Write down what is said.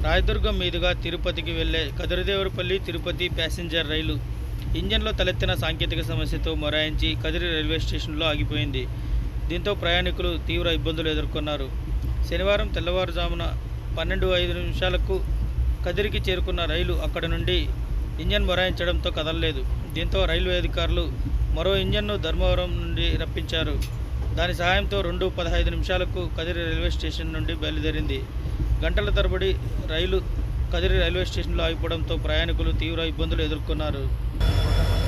రాయదుర్గం మీదుగా తిరుపతికి వెళ్లే కదిరిదేవరపల్లి తిరుపతి ప్యాసింజర్ రైలు ఇంజన్లో తలెత్తిన సాంకేతిక సమస్యతో మొరాయించి కదిరి రైల్వే స్టేషన్లో ఆగిపోయింది దీంతో ప్రయాణికులు తీవ్ర ఇబ్బందులు ఎదుర్కొన్నారు శనివారం తెల్లవారుజామున పన్నెండు ఐదు నిమిషాలకు కదిరికి చేరుకున్న రైలు అక్కడ నుండి ఇంజన్ మొరాయించడంతో కదలలేదు దీంతో రైల్వే అధికారులు మరో ఇంజన్ను ధర్మవరం నుండి రప్పించారు దాని సహాయంతో రెండు పదహైదు నిమిషాలకు కదిరి రైల్వే స్టేషన్ నుండి బయలుదేరింది గంటల తరబడి రైలు కదిరి రైల్వే స్టేషన్లో ఆగిపోవడంతో ప్రయాణికులు తీవ్ర ఇబ్బందులు ఎదుర్కొన్నారు